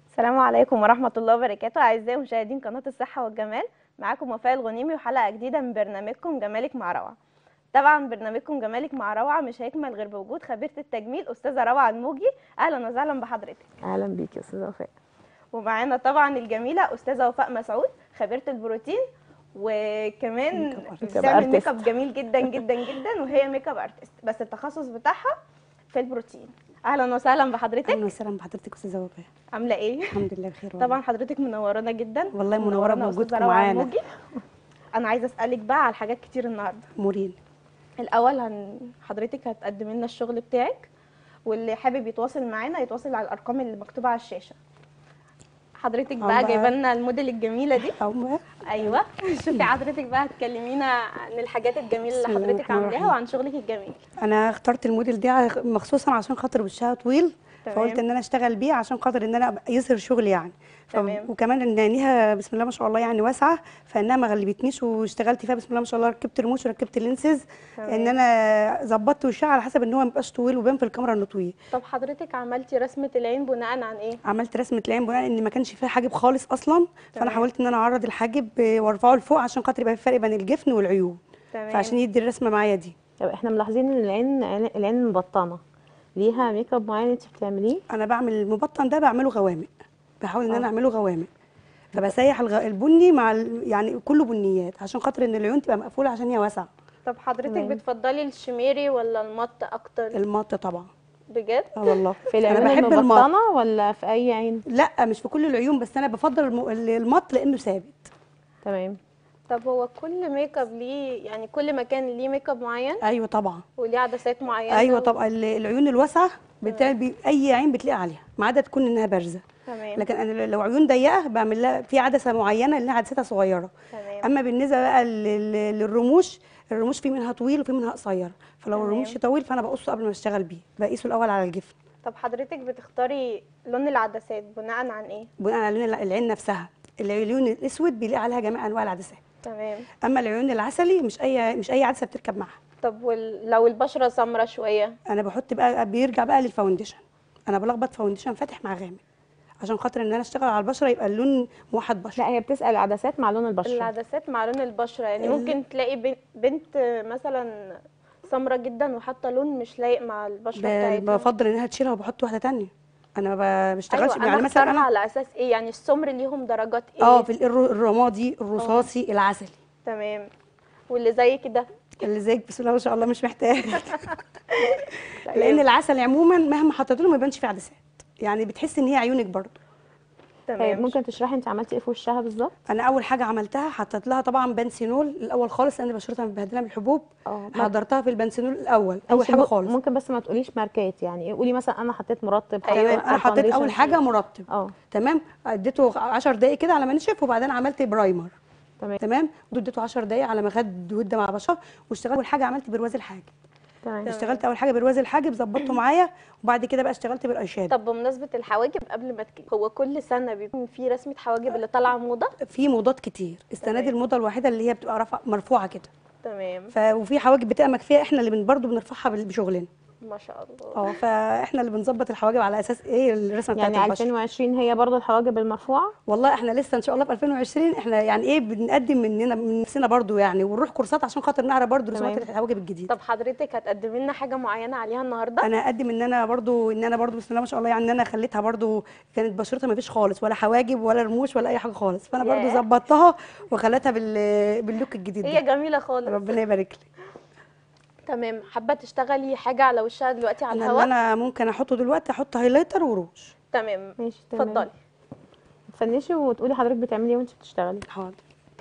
السلام عليكم ورحمة الله وبركاته أعزائي مشاهدين قناة الصحة والجمال معاكم وفاء الغنيمي وحلقة جديدة من برنامجكم جمالك مع روعة طبعا برنامجكم جمالك مع روعة مش هيكمل غير بوجود خبيرة التجميل أستاذة روعة الموجي أهلا وسهلا بحضرتك اهلا بيك يا استاذه وفاء ومعانا طبعا الجميلة أستاذة وفاء مسعود خبيرة البروتين وكمان ميك اب ارتست. بتعمل ارتست. ميك اب جميل جدا جدا جدا وهي ميك اب ارتست بس التخصص بتاعها في البروتين اهلا وسهلا بحضرتك اهلا وسهلا بحضرتك استاذه وفاء عامله ايه الحمد لله بخير والله. طبعا حضرتك منورانا جدا والله منورة بوجودكم أستاذة روعة معانا. الموجي. انا عايزه اسالك بقى على حاجات كتير النهارده مورين الاول هن... حضرتك هتقدمي لنا الشغل بتاعك واللي حابب يتواصل معانا يتواصل على الارقام اللي مكتوبه على الشاشه حضرتك بقى أما- جايبه لنا الموديل الجميله دي او ما ايوه شوفي حضرتك بقى هتكلمينا عن الحاجات الجميله اللي بسم الله حضرتك الرحمن عاملاها الرحيم. وعن شغلك الجميل انا اخترت الموديل ده مخصوصا عشان خاطر وشها طويل تمام. فقلت ان انا اشتغل بيه عشان خاطر ان انا أبقى يظهر شغلي يعني ف... تمام. وكمان ان عينيها بسم الله ما شاء الله يعني واسعه فانها ما غلبتنيش واشتغلت فيها بسم الله ما شاء الله ركبت رموش وركبت لينسز تمام. ان انا ظبطت وشها على حسب ان هو ما يبقاش طويل وبان في الكاميرا انه طويل طب حضرتك عملتي رسمه العين بناء عن ايه عملت رسمه العين بناء ان ما كانش فيها حاجب خالص اصلا فانا تمام. حاولت ان انا اعرض الحاجب آه، وارفعه لفوق عشان خاطر يبقى في فرق بين الجفن والعيون تمام فعشان يدي الرسمه معايا دي طب احنا ملاحظين ان العين العين مبطنه ليها ميك اب معين انت بتعمليه انا بعمل المبطن ده بعمله غوامق بحاول ان آه. انا اعمله غوامق فبسيح الغ... البني مع ال... يعني كله بنيات عشان خاطر ان العيون تبقى مقفوله عشان هي واسعه طب حضرتك تمام. بتفضلي الشميري ولا المط اكتر المط طبعا بجد اه والله في انا العيون بحب المط المبطنه ولا في اي عين لا مش في كل العيون بس انا بفضل الم... المط لانه ثابت تمام طب هو كل ميك اب ليه يعني كل مكان ليه ميك اب معين ايوه طبعا وليه عدسات معينه ايوه طبعا ال- العيون الواسعه بتاع بي... اي عين بتلاقي عليها ما عدا تكون انها بارزه تمام لكن انا لو عيون ضيقه بعمل لها في عدسه معينه اللي عدستها صغيره تمام اما بالنسبه بقى لل- للرموش الرموش في منها طويل وفي منها قصير فلو تمام. الرموش طويل فانا بقصه قبل ما اشتغل بيه بقيسه الاول على الجفن طب حضرتك بتختاري لون العدسات بناء عن ايه بناء على لون الع- العين نفسها العيون الاسود بيلاقي عليها جميع انواع العدسات تمام اما العيون العسلي مش اي مش اي عدسه بتركب معاها طب وال... لو البشره سمرة شويه انا بحط بقى بيرجع بقى للفاونديشن انا بلخبط فاونديشن فاتح مع غامق عشان خاطر ان انا اشتغل على البشره يبقى اللون موحد بشره لا هي بتسال عدسات مع لون البشره العدسات مع لون البشره يعني ال- ممكن تلاقي بن- بنت مثلا سمرة جدا وحاطه لون مش لايق مع البشره ب- بتاعتها بفضل انها تشيلها وبحط واحده تانية انا ما بشتغلش ايوه يعني انا مثلا مثلا انا على اساس ايه يعني السمر ليهم درجات ايه اه في الر- الرمادي الرصاصي العسلي تمام واللي زي كده اللي زيك بسم الله ما شاء الله مش محتاج طيب. لان العسل عموما مهما حطيت له ما يبانش فيه عدسات يعني بتحس ان هي عيونك برضه طيب تمام ممكن تشرحي انت عملتي ايه في وشها بالظبط انا اول حاجه عملتها حطيت لها طبعا بنسينول الاول خالص لان بشرتها مبهدله من الحبوب اه حضرتها في البنسينول الاول اول ماشي، حاجه مم- خالص ممكن بس ما تقوليش ماركات يعني قولي مثلا انا حطيت مرطب أيوة، تمام حطيت انا حطيت اول فاونديشن. حاجه مرطب اه تمام اديته 10 دقائق كده على ما نشف وبعدين عملت برايمر تمام تمام اديته 10 دقائق على ما خد وده مع بشره واشتغلت اول حاجه عملت برواز الحاجب تمام اشتغلت اول حاجه برواز الحاجب ظبطته معايا وبعد كده بقى اشتغلت بالاي شادو طب بمناسبه الحواجب قبل ما تك... هو كل سنه بيكون في رسمه حواجب اللي طالعه موضه في موضات كتير السنه دي تمام. الموضه الوحيده اللي هي بتبقى رفع مرفوعه كده تمام ف وفي حواجب بتبقى مكفيه احنا اللي بن برضه بنرفعها بال- بشغلنا ما شاء الله اه فاحنا اللي بنظبط الحواجب على اساس ايه الرسمه بتاعت يعني البشره 2020 هي برضو الحواجب المرفوعه والله احنا لسه ان شاء الله في 2020 احنا يعني ايه بنقدم مننا من نفسنا برضه يعني ونروح كورسات عشان خاطر نعرف برضه رسومات تمام. الحواجب الجديده طب حضرتك هتقدمي لنا حاجه معينه عليها النهارده انا اقدم ان انا برضو ان انا برضو بسم الله ما شاء الله يعني ان انا خليتها برضو كانت بشرتها ما فيش خالص ولا حواجب ولا رموش ولا اي حاجه خالص فانا برضو ياه. ظبطتها وخليتها بال باللوك الجديد هي ده جميله خالص ربنا يبارك لي تمام حابه تشتغلي حاجه على وشها دلوقتي على انا اللي الهواء انا ممكن احطه دلوقتي احط هايلايتر وروج تمام ماشي تمام اتفضلي تفنشي وتقولي حضرتك بتعملي ايه وانت بتشتغلي حاضر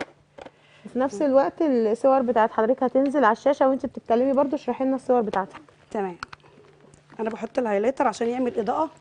في نفس الوقت الصور بتاعت حضرتك هتنزل على الشاشه وانت بتتكلمي برضو اشرحي لنا الصور بتاعتك تمام انا بحط الهايلايتر عشان يعمل اضاءه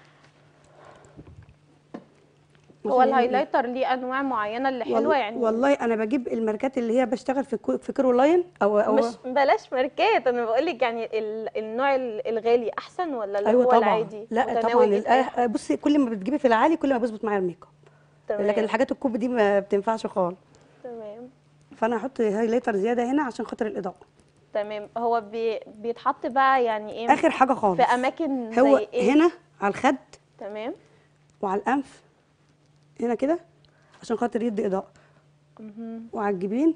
هو عشان يعمل- الهايلايتر ليه انواع معينه اللي وال- حلوه يعني والله انا بجيب الماركات اللي هي بشتغل في كو- في كيرولاين او او مش بلاش ماركات انا بقول لك يعني ال- النوع ال- الغالي احسن ولا اللي ايوه هو طبعا العادي لا طبعا متناول ال- الأي- آه، بصي كل ما بتجيبي في العالي كل ما بيظبط معايا الميك اب تمام لكن الحاجات الكوب دي ما بتنفعش خالص تمام فانا هحط هايلايتر زياده هنا عشان خاطر الاضاءه تمام هو بي بيتحط بقى يعني ايه اخر حاجه خالص في اماكن هو زي ايه هنا على الخد تمام وعلى الانف هنا كده عشان خاطر يدي اضاءه وعلى الجبين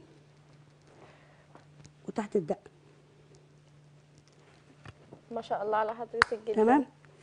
وتحت الدقن ما شاء الله على حضرتك جدا تمام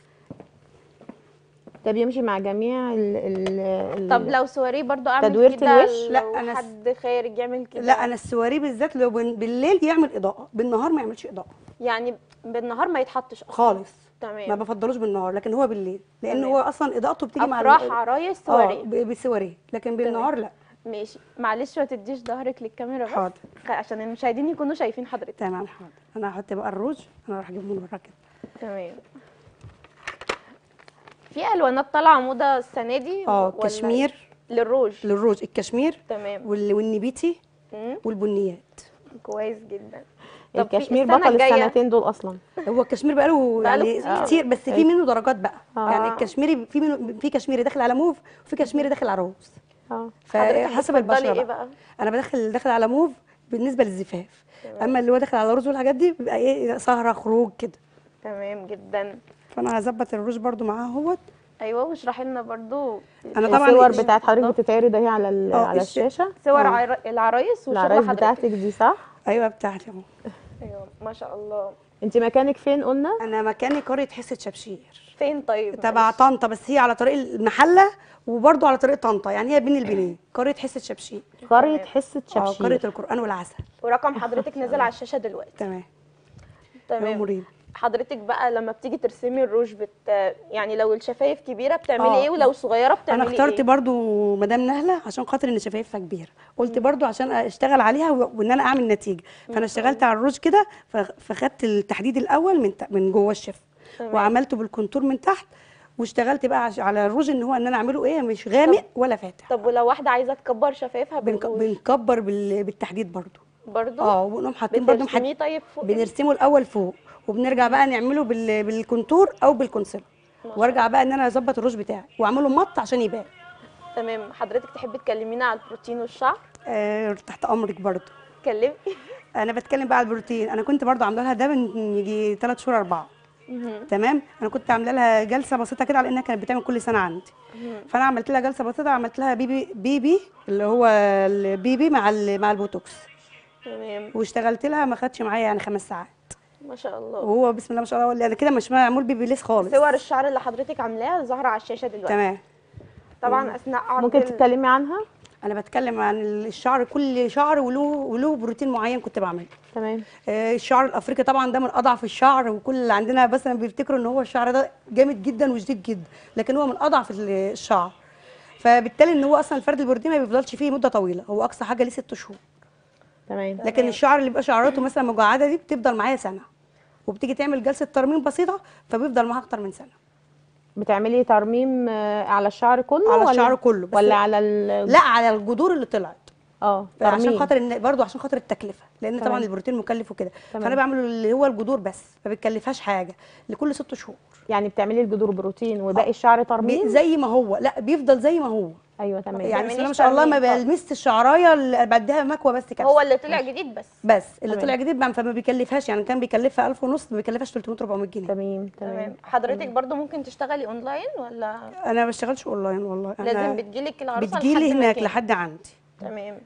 ده بيمشي مع جميع ال ال ال- طب لو سواريه برضو اعمل تدويرة كده الوش؟ لو لا، أنا س- حد خارج يعمل كده لا انا السواريه بالذات لو بن- بالليل يعمل اضاءه بالنهار ما يعملش اضاءه يعني بالنهار ما يتحطش أصلاً. خالص تمام ما بفضلوش بالنهار لكن هو بالليل لان تمام. هو اصلا اضاءته بتيجي مع افراح ال- عرايس اه سواريه ب- بالسواريه لكن بالنهار لا ماشي معلش ما تديش ظهرك للكاميرا بس حاضر. خ- عشان المشاهدين يكونوا شايفين حضرتك تمام حاضر انا هحط بقى الروج انا راح اجيبه من ورا كده تمام في الوانات طالعه موضه السنه دي اه ولا- كشمير للروج للروج الكشمير تمام وال- والنبيتي مم. والبنيات كويس جدا طب في الكشمير السنة بطل الجاية- السنتين دول اصلا هو الكشمير بقاله بقاله يعني كتير. كتير بس في منه درجات بقى آه. يعني الكشميري في منه في كشميري داخل على موف وفي كشميري داخل على روز اه حضرتك فحسب بتفضلي البشره ايه بقى. بقى انا بدخل داخل على موف بالنسبه للزفاف اما اللي هو داخل على روز والحاجات دي بيبقى ايه سهره خروج كده تمام جدا فانا هظبط الروج برضو معاه اهوت ايوه واشرحي لنا برضو أنا طبعاً الصور الش- بتاعت حضرتك بتتعرض اهي على ال- اه على الش- الشاشه صور آه. عر... العرايس وشغل العرايس حضرتك بتاعتك دي صح ايوه بتاعتي اهو ايوه ما شاء الله انت مكانك فين قلنا انا مكاني قريه حسه شبشير فين طيب تبع معلش؟ طنطا بس هي على طريق المحله وبرضو على طريق طنطا يعني هي بين البنين قريه حسه شبشير قريه تمام. حصه اه قريه شبشير القران والعسل ورقم حضرتك نزل على الشاشه دلوقتي تمام تمام مريم حضرتك بقى لما بتيجي ترسمي الروج بت يعني لو الشفايف كبيره بتعملي آه. ايه ولو صغيره بتعملي انا اخترت ايه برضو مدام نهله عشان خاطر ان شفايفها كبيره قلت برضو عشان اشتغل عليها و- وان انا اعمل نتيجه فانا اشتغلت على الروج كده ف- فخدت التحديد الاول من ت- من جوه الشفه تمام. وعملته بالكونتور من تحت واشتغلت بقى عش- على الروج ان هو ان انا اعمله ايه مش غامق ولا فاتح طب ولو واحده عايزه تكبر شفايفها بنك- بالروج بنكبر بال- بالتحديد برضو برضو اه ونقوم حاطين برضو بترسميه محد طيب فوق بنرسمه الاول فوق وبنرجع بقى نعمله بال... بالكونتور او بالكونسيلر وارجع بقى ان انا اظبط الروج بتاعي واعمله مط عشان يبان تمام حضرتك تحبي تكلمينا على البروتين والشعر آه تحت امرك برضو اتكلمي انا بتكلم بقى على البروتين انا كنت برضو عامله لها ده من يجي 3 شهور 4 تمام انا كنت عامله لها جلسه بسيطه كده على انها كانت بتعمل كل سنه عندي فانا عملت لها جلسه بسيطه عملت لها بيبي بيبي اللي هو البيبي مع ال- مع البوتوكس تمام واشتغلت لها ما خدش معايا يعني خمس ساعات ما شاء الله وهو بسم الله ما شاء الله يعني كده مش معمول بيبي ليس خالص صور الشعر اللي حضرتك عاملاها ظاهره على الشاشه دلوقتي تمام طبعا اثناء عرض ممكن ال- تتكلمي عنها انا بتكلم عن الشعر كل شعر وله وله بروتين معين كنت بعمله تمام آه، الشعر الافريقي طبعا ده من اضعف الشعر وكل اللي عندنا مثلا بيفتكروا ان هو الشعر ده جامد جدا وشديد جدا لكن هو من اضعف ال- الشعر فبالتالي ان هو اصلا الفرد البروتين ما بيفضلش فيه مده طويله هو اقصى حاجه ليه ست شهور تمام لكن الشعر اللي بيبقى شعراته مثلا مجعده دي بتفضل معايا سنه وبتيجي تعمل جلسه ترميم بسيطه فبيفضل معاها اكتر من سنه بتعملي ترميم آه، على الشعر كله على ولا الشعر كله، بس ولا لا- على ال... لا على الجذور اللي طلعت اه عشان ترميم خاطر ان برضه عشان خاطر التكلفه لان تمام. طبعا البروتين مكلف وكده تمام. فانا بعمله اللي هو الجذور بس ما بتكلفهاش حاجه لكل ست شهور يعني بتعملي الجذور بروتين وباقي الشعر بي- ترميم زي ما هو لا بيفضل زي ما هو ايوه تمام يعني بسم الله ما تعمليش شاء الله ما ترميم خالص. بلمست الشعرايه اللي بديها مكوه بس كده هو اللي طلع جديد بس بس اللي تمام. طلع جديد بقى فما بيكلفهاش يعني كان بيكلفها 1000 ونص ما بيكلفهاش 300 400 جنيه تمام تمام تمام حضرتك برضو ممكن تشتغلي اونلاين ولا انا ما بشتغلش اونلاين والله أنا لازم بتجيلك العروسه بتجيلي لحد هناك مكان؟ لحد عندي تمام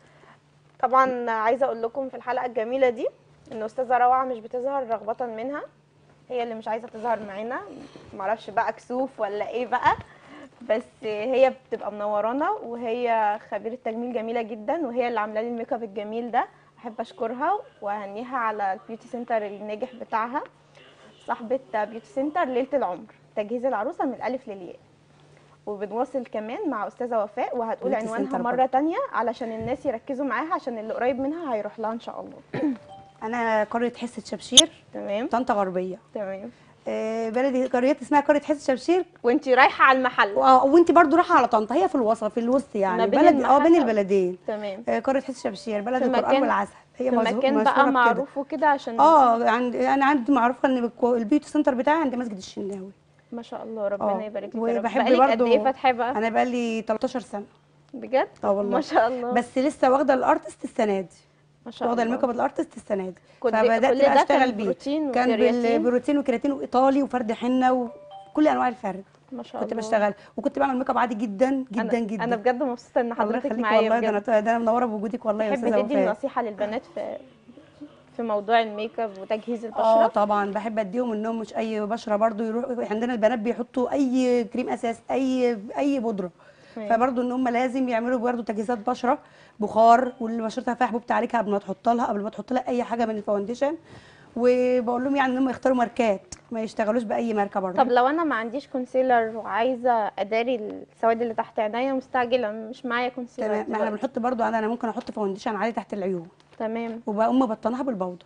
طبعا عايزه اقول لكم في الحلقه الجميله دي ان استاذه روعه مش بتظهر رغبه منها هي اللي مش عايزه تظهر معانا معرفش بقى كسوف ولا ايه بقى بس هي بتبقى منورانا وهي خبيره تجميل جميله جدا وهي اللي عامله لي الميك اب الجميل ده احب اشكرها واهنيها على البيوتي سنتر الناجح بتاعها صاحبه بيوتي سنتر ليله العمر تجهيز العروسه من الالف للياء وبنواصل كمان مع استاذه وفاء وهتقول بيوتي عنوانها سنتر مره برضه. تانية علشان الناس يركزوا معاها عشان اللي قريب منها هيروح لها ان شاء الله انا قريه حسه شبشير تمام طنطا غربيه تمام آه، بلدي قريه اسمها قريه حسه شبشير وانتي رايحه على المحل و- وانت برضو رايحه على طنطا هي في الوسط في الوسط ما يعني بين بلد اه بين المحل. البلدين تمام آه، قريه حسه شبشير بلد في القران مكان- والعسل هي في مظهو- مكان مشهورة بقى بكده. معروف وكده عشان اه عند انا عندي معروفه ان الكو- البيوتي سنتر بتاعي عند مسجد الشناوي ما شاء الله ربنا اه يبارك لك يا رب. وبحب بقالك قد برضو ايه فاتحه بقى انا بقى لي 13 سنه بجد اه والله ما شاء الله بس لسه واخده الارتست السنه دي ما شاء واخده الله الميك اب الارتست السنه دي كل- فبدات كل ده بقى كان اشتغل بيه بروتين كان وكرياتين؟ بالبروتين وكرياتين وايطالي وفرد حنه وكل انواع الفرد ما شاء كنت الله بشتغل وكنت بعمل ميك اب عادي جدا جدا أنا جدا انا بجد مبسوطه ان الله حضرتك يخليك معايا والله ده بجد انا ده انا منوره بوجودك والله يا تحب استاذه تدي وفاء نصيحه للبنات في في موضوع الميك اب وتجهيز اه البشره طبعا بحب اديهم انهم مش اي بشره برضو يروح عندنا البنات بيحطوا اي كريم اساس اي اي بودره تمام. فبرضو ان هم لازم يعملوا برضو تجهيزات بشره بخار واللي بشرتها فيها حبوب تعالجها قبل ما تحط لها قبل ما تحط لها اي حاجه من الفاونديشن وبقول لهم يعني ان هم يختاروا ماركات ما يشتغلوش باي ماركه برضو طب لو انا ما عنديش كونسيلر وعايزه اداري السواد اللي تحت عينيا مستعجله مش معايا كونسيلر تمام ما احنا دلوقتي. بنحط برضو انا انا ممكن احط فاونديشن عالي تحت العيون تمام وبقوم مبطنها بالبودر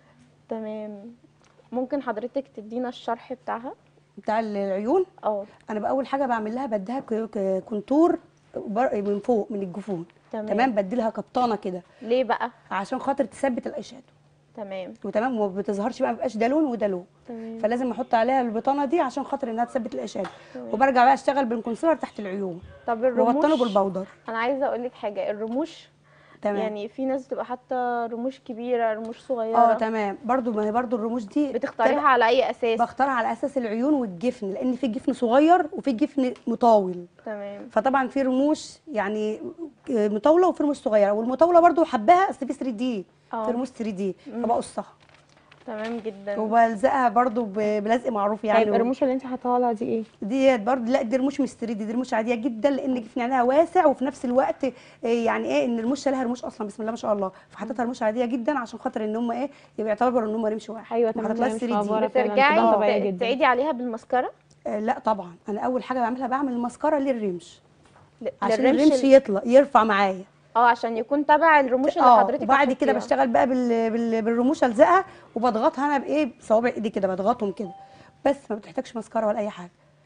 تمام ممكن حضرتك تدينا الشرح بتاعها بتاع العيون اه انا باول حاجه بعمل لها بديها ك- ك- كونتور بر- من فوق من الجفون تمام. تمام بدي لها كبطانه كده ليه بقى عشان خاطر تثبت الاي شادو تمام وتمام وما بتظهرش بقى ما بيبقاش ده لون وده لون تمام فلازم احط عليها البطانه دي عشان خاطر انها تثبت الاي شادو وبرجع بقى اشتغل بالكونسيلر تحت العيون طب وبطنه الرموش بالبودر انا عايزه اقول لك حاجه الرموش تمام يعني في ناس بتبقى حاطه رموش كبيره رموش صغيره اه تمام برضو ما هي برضو الرموش دي بتختاريها على اي اساس بختارها على اساس العيون والجفن لان في جفن صغير وفي جفن مطاول تمام فطبعا في رموش يعني مطاوله وفي رموش صغيره والمطاوله برضو حباها اصل في 3 دي اه. في رموش 3 دي فبقصها تمام جدا وبلزقها برضو ب- بلزق معروف يعني طيب الرموش اللي انت حاطاها لها دي ايه ديت برضو لا دي رموش مش 3 دي دي رموش عاديه جدا لان جفن عينها واسع وفي نفس الوقت إيه يعني ايه ان الرموش لها رموش اصلا بسم الله ما شاء الله فحطيتها رموش عاديه جدا عشان خاطر ان هم ايه يبقى يعتبروا ان هم رمش واحد ايوه ما تمام حطيتلهاش هي مش 3 دي معبرة فعلا، بترجعي تبان طبيعية ت- جدا. تعيدي عليها بالمسكره آه لا طبعا انا اول حاجه بعملها بعمل المسكره للرمش ل- عشان للرمش الرمش ال- يطلع يرفع معايا اه عشان يكون تبع الرموش اللي اه حضرتك وبعد كده هتحطيها. بشتغل بقى بال... بال... بالرموش الزقها وبضغطها انا بايه بصوابع ايدي كده بضغطهم كده بس ما بتحتاجش مسكره ولا اي حاجه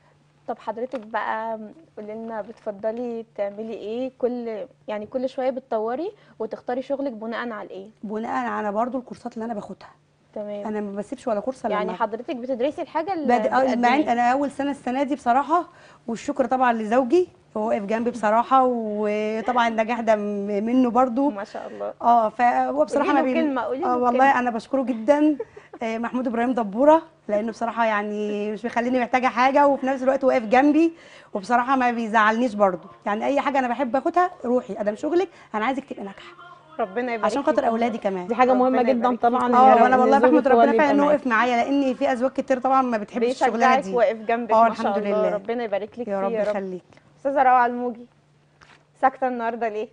طب حضرتك بقى قولي لنا بتفضلي تعملي ايه كل يعني كل شويه بتطوري وتختاري شغلك بناء على ايه بناء على برضو الكورسات اللي انا باخدها تمام انا ما بسيبش ولا كورس الا يعني لما حضرتك بتدرسي الحاجه اللي بد... آه، مع إن بتقدميها. انا اول سنه السنه دي بصراحه والشكر طبعا لزوجي هو واقف جنبي بصراحه وطبعا النجاح ده م- منه برضو ما شاء الله اه فهو بصراحه قولي ما له بين كلمة، قولي له اه والله انا بشكره جدا آه، محمود ابراهيم دبوره لانه بصراحه يعني مش بيخليني محتاجه حاجه وفي نفس الوقت واقف جنبي وبصراحه ما بيزعلنيش برضو يعني اي حاجه انا بحب اخدها روحي ادام شغلك انا عايزك تبقي ناجحه ربنا يبارك عشان خاطر فيكم. اولادي كمان دي حاجه مهمه ربنا جدا يبارك طبعا اه إن- وانا إن والله زوجك بحمد هو ربنا اللي فعلا يبقى انه معاكي. وقف معايا لان في ازواج كتير طبعا ما بتحبش الشغلانه بيشجعك دي واقف جنبك اه ما شاء الحمد الله لله ربنا يبارك لك يا رب فيه يا رب يخليك استاذه روعه الموجي ساكته النهارده ليه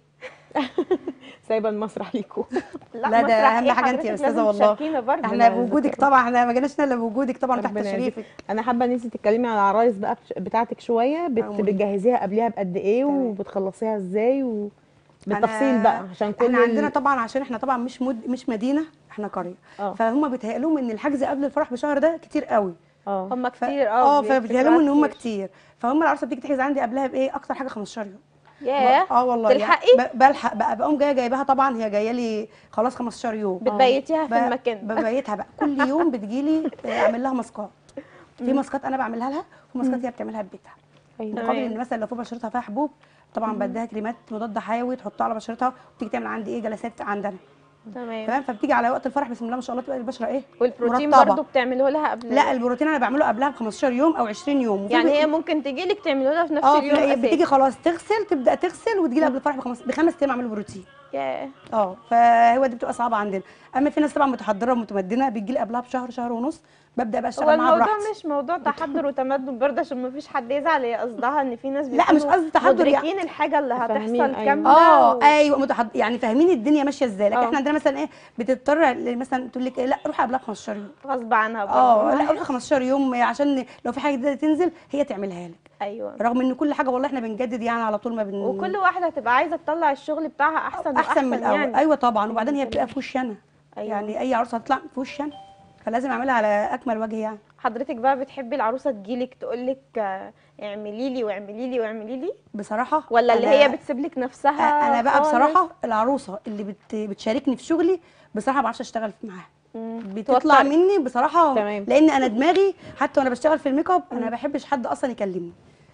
سايبه المسرح ليكوا لا ده مسرح اهم إيه حاجه انت حضرتك يا استاذه لازم والله تشاركينا برضه احنا ربنا بوجودك يجزاك طبعا احنا ما جيناش الا بوجودك طبعا تحت ربنا يهديك. تشريفك انا حابه ان انت تتكلمي على العرايس بقى بش- بتاعتك شويه بت... أموري. بتجهزيها قبلها بقد ايه تمام. وبتخلصيها ازاي و... أنا- بالتفصيل بقى عشان كل احنا ال- عندنا طبعا عشان احنا طبعا مش مد... مش مدينه احنا قريه اه. فهم بيتهيألهم ان الحجز قبل الفرح بشهر ده كتير قوي اه هم ف... كتير اه بيكتبوا فبيتهيألهم ان هم كتير. كتير فهم العروسه بتيجي تحجز عندي قبلها بايه اكتر حاجه 15 يوم ياه اه والله يعني تلحقي ب- بلحق بقى بقوم جايه جايباها طبعا هي جايه لي خلاص 15 يوم بتبيتيها في ب- المكان ببيتها بقى كل يوم بتجيلي آه، اعمل لها ماسكات في ماسكات انا بعملها لها وفي ماسكات هي بتعملها في بيتها ايوه تمام. مقابل ان مثلا لو في بشرتها فيها حبوب طبعا بديها كريمات مضاد حيوي تحطها على بشرتها وتيجي تعمل عندي ايه جلسات عندنا تمام تمام فبتيجي على وقت الفرح بسم الله ما شاء الله تبقى البشره ايه والبروتين مرطبة. برضو بتعملوه لها قبل لا البروتين انا بعمله قبلها ب 15 يوم او 20 يوم وفي يعني بت- هي ممكن تجي لك تعملوا لها في نفس اه اليوم في- أساسي. بتيجي خلاص تغسل تبدا تغسل وتجي لي قبل الفرح بخمس بخمس ايام اعمل بروتين ياه اه فهو دي بتبقى صعبه عندنا اما في ناس طبعا متحضره ومتمدنه بتجي لي قبلها بشهر شهر ونص ببدا بقى هو اشتغل معاها الموضوع براحتي مش موضوع تحضر وتمدن برضه عشان ما فيش حد يزعل هي قصدها ان في ناس لا، مش بيكونوا قصدي تحضر يعني. مدركين الحاجه اللي فاهمين، هتحصل أيوة. كامله اه و... ايوه متحضر يعني فاهمين الدنيا ماشيه ازاي لكن اه. احنا عندنا مثلا ايه بتضطر ل- مثلا تقول لك إيه لا روحي قبلها ب 15 يوم غصب عنها برضه اه لا روحي 15 يوم عشان لو في حاجه جديده تنزل هي تعملها لك ايوه رغم ان كل حاجه والله احنا بنجدد يعني على طول ما بن وكل واحده هتبقى عايزه تطلع الشغل بتاعها احسن احسن من الاول يعني. ايوه طبعا وبعدين هي بتبقى في وشي انا أيوة. يعني اي عروسه هتطلع في وشي انا فلازم اعملها على اكمل وجه يعني حضرتك بقى بتحبي العروسه تجيلك تقولك آه، اعملي لي واعملي لي واعملي لي بصراحه ولا اللي أنا- هي بتسيب لك نفسها انا بقى خالص؟ بصراحه العروسه اللي بت... بتشاركني في شغلي بصراحه ما بعرفش اشتغل معاها مم. بتطلع توترك. مني بصراحه تمام. لان انا دماغي حتى وانا بشتغل في الميك اب انا ما بحبش حد اصلا يكلمني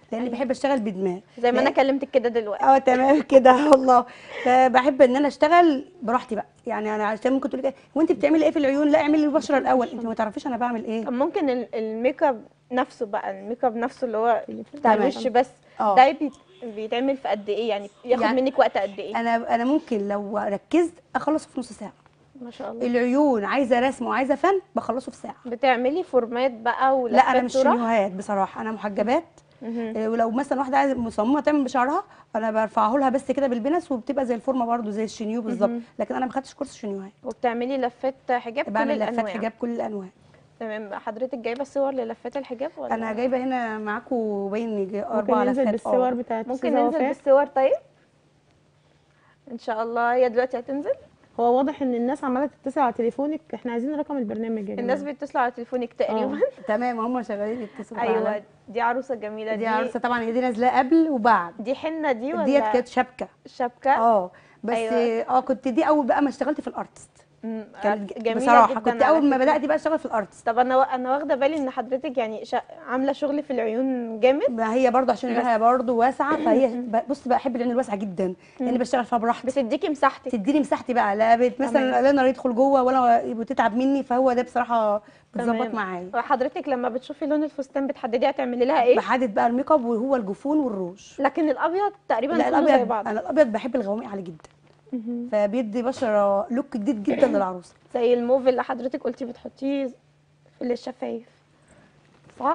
لان بحب اشتغل بدماغ زي ما انا لأن- كلمتك كده دلوقتي اه تمام كده والله فبحب ان انا اشتغل براحتي بقى يعني انا عشان ممكن تقولي وانت بتعملي ايه في العيون لا اعملي البشره الاول انت ما تعرفيش انا بعمل ايه طب ممكن ال- الميك اب نفسه بقى الميك اب نفسه اللي هو بتاع تمام. الوش بس اه. ده بي- بيتعمل في قد ايه يعني ياخد يعني منك وقت قد ايه انا انا ممكن لو ركزت اخلصه في نص ساعه ما شاء الله العيون عايزه رسم وعايزه فن بخلصه في ساعه بتعملي فورمات بقى ولفات لا انا مش طرح؟ شنيوهات بصراحه انا محجبات مهم. إيه، ولو مثلا واحده عايزه مصممه تعمل بشعرها انا برفعه لها بس كده بالبنس وبتبقى زي الفورمه برضو زي الشنيو بالظبط مهم. لكن انا ما خدتش كورس شنيوهات وبتعملي لفات حجاب كل بعمل لفات الانواع حجاب كل الانواع تمام حضرتك جايبه صور للفات الحجاب ولا انا جايبه هنا معاكم باين يجي ممكن اربع ننزل لفات بالصور اه بتاعت ممكن أستاذة ننزل وفاء؟ بالصور طيب ان شاء الله هي دلوقتي هتنزل هو واضح ان الناس عماله تتصل على تليفونك احنا عايزين رقم البرنامج يا الناس جماعه بيتصلوا على تليفونك تقريبا تمام هم شغالين يتصلوا ايوه معايا. دي عروسه جميله دي عروسه طبعا هي دي نازله قبل وبعد دي حنه دي ولا ديت كانت شبكه شبكه اه بس أيوة. اه كنت دي اول بقى ما اشتغلت في الارتست مم، كانت جميله بصراحه جدا كنت على اول ما فكرة. بدات بقى اشتغل في الارتست طب انا انا واخده بالي ان حضرتك يعني شا... عامله شغل في العيون جامد ما هي برضه عشان عيونها برضه واسعه فهي ب- بص بحب العيون الواسعه جدا لاني بشتغل فيها براحتي بتديكي مساحتك تديني مساحتي بقى لا بت مثلا لا نار يدخل جوه ولا بتتعب مني فهو ده بصراحه بتظبط تمام. معايا وحضرتك لما بتشوفي لون الفستان بتحددي هتعملي لها ايه بحدد بقى الميك اب وهو الجفون والروج لكن الابيض تقريبا لا كله زي الابيض بعض انا الابيض بحب الغوامق عليه جدا مهم. فبيدي بشره لوك جديد جدا للعروسه زي الموف اللي حضرتك قلتي بتحطيه في الشفايف صح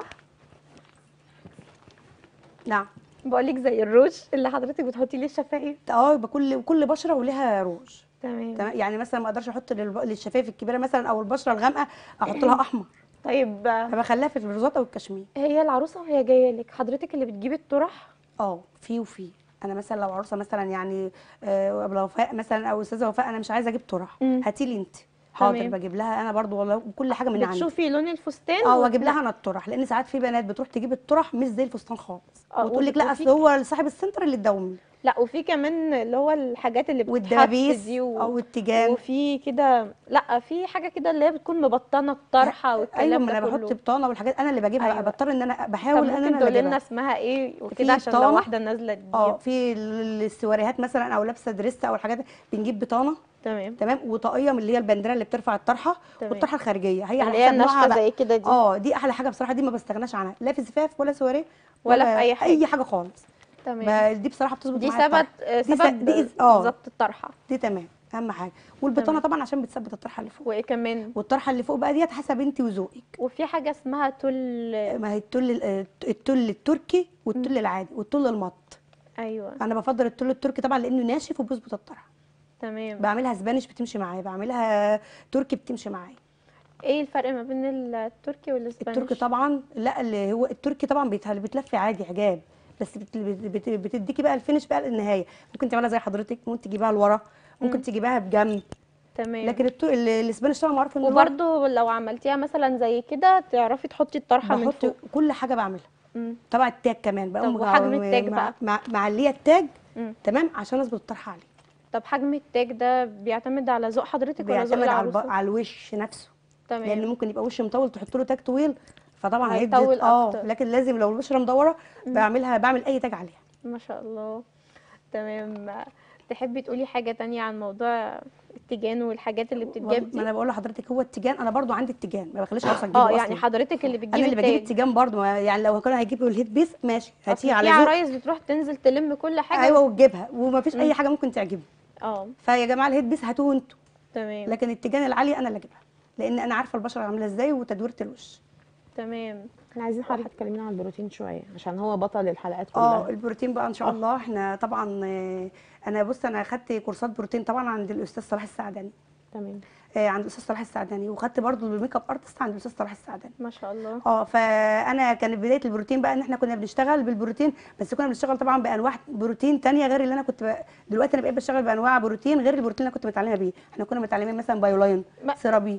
نعم بقولك زي الروج اللي حضرتك بتحطيه للشفايف اه يبقى كل كل بشره ولها روج تمام تمام يعني مثلا ما اقدرش احط للب- للشفايف الكبيره مثلا او البشره الغامقه احط لها احمر طيب آه، فبخليها في الروزات او الكشمير هي العروسه وهي جايه لك حضرتك اللي بتجيبي الطرح اه في وفي انا مثلا لو عروسه مثلا يعني آه، ابو وفاء مثلا او استاذه وفاء انا مش عايزه اجيب طرح مم. هاتي لي انت حاضر تمام. بجيب لها انا برضو والله كل حاجه من عندي بتشوفي لون الفستان اه وت- واجيب لها انا الطرح لان ساعات في بنات بتروح تجيب الطرح مش زي الفستان خالص اه، وتقول لك وفي- لا اصل هو صاحب السنتر اللي اداهم لا وفي كمان اللي هو الحاجات اللي بتتحط والدبابيس دي و... او التيجان وفي كده لا في حاجه كده اللي هي بتكون مبطنه الطرحه والكلام ايوه ما ده انا كله بحط بطانه والحاجات انا اللي بجيبها أيوة. بقى بضطر ان انا طب بحاول ان ممكن انا تقولي اللي لنا أجيبها. اسمها ايه في وكده عشان لو بطانة. واحده نازله تجيب اه في ال- السواريهات مثلا او لابسه دريس او الحاجات دي، بنجيب بطانه تمام تمام وطاقيه من اللي هي البنديره اللي بترفع الطرحه تمام. والطرحه الخارجيه هي اللي على هي حسب نوعها الناشفه بقى. زي كده دي اه دي احلى حاجه بصراحه دي ما بستغناش عنها لا في زفاف ولا سواريه ولا في أي حاجة. اي حاجه خالص تمام ما دي بصراحه بتظبط دي معايا سبب الطرحة. دي س- سبب دي إز- اه ظبط الطرحه دي تمام اهم حاجه والبطانه طبعا عشان بتثبت الطرحه اللي فوق وايه كمان والطرحه اللي فوق بقى ديت حسب انت وذوقك وفي حاجه اسمها تل ما هي التل ال- التل التركي والتل العادي والتل المط ايوه انا بفضل التل التركي طبعا لانه ناشف وبيظبط الطرحه تمام بعملها اسبانيش بتمشي معايا بعملها تركي بتمشي معايا ايه الفرق ما بين التركي والاسبانيش التركي طبعا لا اللي هو التركي طبعا بيتها- بتلف عادي حجاب بس بت- بت- بتديكي بقى الفينش بقى للنهايه ممكن تعملها زي حضرتك ممكن تجيبها لورا ممكن تجيبها بجنب تمام لكن التو... ال- الاسبانيش طبعا معروف ان هو وبرده لو عملتيها مثلا زي كده تعرفي تحطي الطرحه من بحط فوق كل حاجه بعملها مم. طبعا التاج كمان بقى طب وحجم التاج مع... بقى؟ مع... معليه التاج مم. تمام عشان اظبط الطرحه عليه طب حجم التاج ده بيعتمد على ذوق حضرتك ولا ذوق بيعتمد على, الب... العروسه على الوش نفسه لان تمام ممكن يبقى وش مطول تحط له تاج طويل فطبعا هيطول هيدي اه أكتر. لكن لازم لو البشره مدوره بعملها بعمل اي تاج عليها ما شاء الله تمام تحبي تقولي حاجه تانية عن موضوع التيجان والحاجات اللي بتتجاب ما دي انا بقول لحضرتك هو التيجان انا برضو عندي التيجان ما بخليش عروسه تجيبه اه أصلاً. يعني حضرتك اللي بتجيبي انا اللي بجيب التاج التيجان برضو ما- يعني لو كانوا هيجيبوا الهيد بيس ماشي أصل هاتيه في على ذوق عرايس بتروح تنزل تلم كل حاجه ايوه وتجيبها وما فيش اي حاجه ممكن تعجبه اه فيا جماعه الهيد بيس هاتوه انتوا تمام لكن التيجان العاليه انا اللي اجيبها لان انا عارفه البشره عامله ازاي وتدويره الوش تمام احنا عايزين حضرتك تكلمينا عن البروتين شويه عشان هو بطل الحلقات اه كلها البروتين بقى ان شاء الله احنا طبعا آه، انا بص انا اخدت كورسات بروتين طبعا عند الاستاذ صلاح السعداني تمام آه، عند الاستاذ صلاح السعداني وخدت برضو الميك اب ارتست عند الاستاذ صلاح السعداني ما شاء الله اه فانا كانت بدايه البروتين بقى ان احنا كنا بنشتغل بالبروتين بس كنا بنشتغل طبعا بانواع بروتين تانية غير اللي انا كنت ب... دلوقتي انا بقيت بشتغل بانواع بروتين غير البروتين اللي انا كنت متعلمه بيه احنا كنا متعلمين مثلا بايولاين ما- سيرابي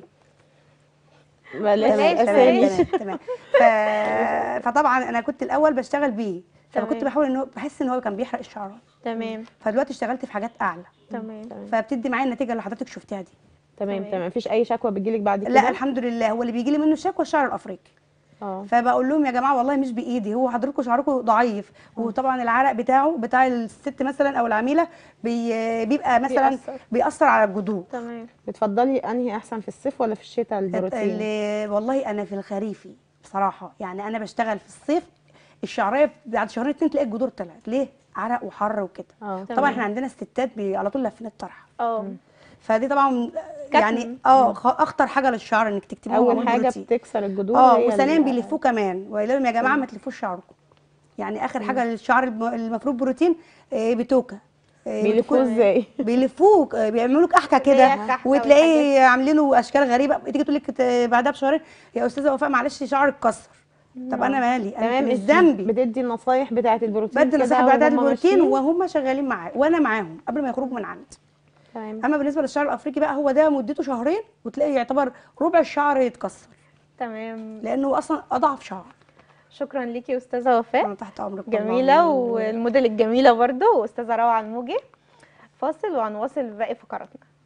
بلاش بلاش، تمام بلاش. تمام تمام ف... فطبعا انا كنت الاول بشتغل بيه فكنت تمام. بحاول ان هو بحس ان هو كان بيحرق الشعرات تمام فدلوقتي اشتغلت في حاجات اعلى تمام فبتدي معايا النتيجه اللي حضرتك شفتيها دي تمام تمام. تمام مفيش اي شكوى بتجيلك بعد كده لا الحمد لله هو اللي بيجي لي منه الشكوى الشعر الافريقي اه فبقول لهم يا جماعه والله مش بايدي هو حضراتكم شعركم ضعيف وطبعا العرق بتاعه بتاع الست مثلا او العميله بي بيبقى مثلا بيأثر. بيأثر على الجذور تمام بتفضلي انهي احسن في الصيف ولا في الشتاء البروتين اللي والله انا في الخريفي بصراحه يعني انا بشتغل في الصيف الشعريه بعد شهرين اتنين تلاقي الجذور طلعت ليه عرق وحر وكده اه تمام. طبعا احنا عندنا الستات بي على طول لافين الطرحه اه فدي طبعا كتم. يعني اه خ- اخطر حاجه للشعر انك تكتبي له اول معمول حاجه بروتين. بتكسر الجذور اه هي وثانيا ال- بيلفوه كمان وقال لهم يا جماعه ما تلفوش شعركم يعني اخر حاجه للشعر الم- المفروض بروتين آه، بتوكه آه، بيلفوه بتكون- ازاي بيلفوه آه، بيعملوا لك احكى هي كده الكحكة وتلاقيه عاملينه اشكال غريبه تيجي تقول لك ت- بعدها بشهرين يا استاذه وفاء معلش شعرك اتكسر طب انا مالي تمام انا مش انتي ذنبي بتدي النصايح بتاعه البروتين بدي كده نصيحه بعدها وهم البروتين ماشيين؟ وهم شغالين معايا وانا معاهم قبل ما يخرجوا من عندي تمام اما بالنسبه للشعر الافريقي بقى هو ده مدته شهرين وتلاقي يعتبر ربع الشعر يتكسر تمام لانه اصلا اضعف شعر شكرا ليكي يا استاذه وفاء انا تحت امرك جميله والله. والموديل الجميله برضو واستاذه روعه الموجي فاصل وهنواصل باقي فقراتنا